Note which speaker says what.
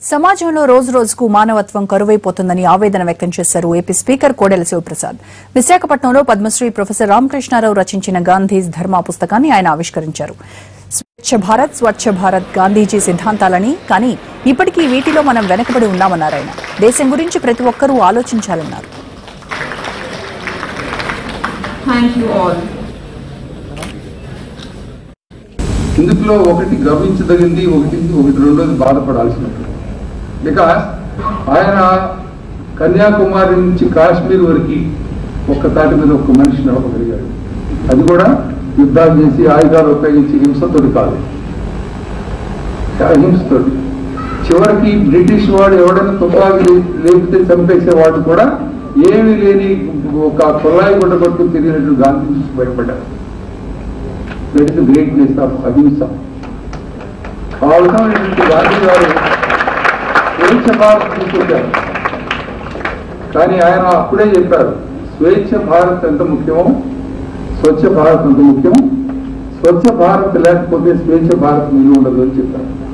Speaker 1: సమాజంలో రోజు రోజుకు మానవత్వం కరువైపోతుందని ఆవేదన వ్యక్తం చేశారు ఏపీ స్పీకర్ కోడెల శివప్రసాద్ విశాఖపట్నంలో పద్మశ్రీ ప్రొఫెసర్ రామకృష్ణారావు రచించిన గాంధీస్ ధర్మ పుస్తకాన్ని ఆయన ఆవిష్కరించారు స్వచ్ఛ భారత్ స్వచ్ఛ భారత్ గాంధీజీ సిద్ధాంతాలని కానీ ఇప్పటికీ వీటిలో మనం వెనకబడి ఉన్నామన్నారు ఆయన దేశం గురించి ప్రతి ఒక్కరూ ఆలోచించాలన్నారు
Speaker 2: Thank you all.
Speaker 3: ఇందులో ఒకటి గమనించదగింది ఒకటి ఒకటి రెండోది బాధపడాల్సినది బికాస్ ఆయన కన్యాకుమారి నుంచి కాశ్మీర్ వరకు ఒక్క తాటి మీద ఒక్క మనిషి నడపగలిగాడు అది కూడా యుద్ధాలు చేసి ఆయుధాలు ఉపయోగించి హింసతోటి కాదు హింసతోటి చివరికి బ్రిటిష్ వాడు ఎవడైనా తుపాకీ లేపితే చంపేసే వాడు కూడా ఏమీ లేని ఒక కుళాయి గుడ్డ పట్టుకుని తిరిగినట్టు గాంధీ చూసి బయటపడ్డారు దట్ ఇస్ గ్రేట్నెస్ ఆఫ్ అహింస ఆ విధమైనటువంటి గాంధీ గారు స్వేచ్ఛ భారత్ తీసుకొచ్చారు కానీ ఆయన అప్పుడే చెప్పారు స్వేచ్ఛ భారత్ ఎంత ముఖ్యమో స్వచ్ఛ భారత్ ఎంత ముఖ్యం స్వచ్ఛ భారత్ లేకపోతే స్వేచ్ఛ భారత్ నిలువ ఉండదు అని చెప్పారు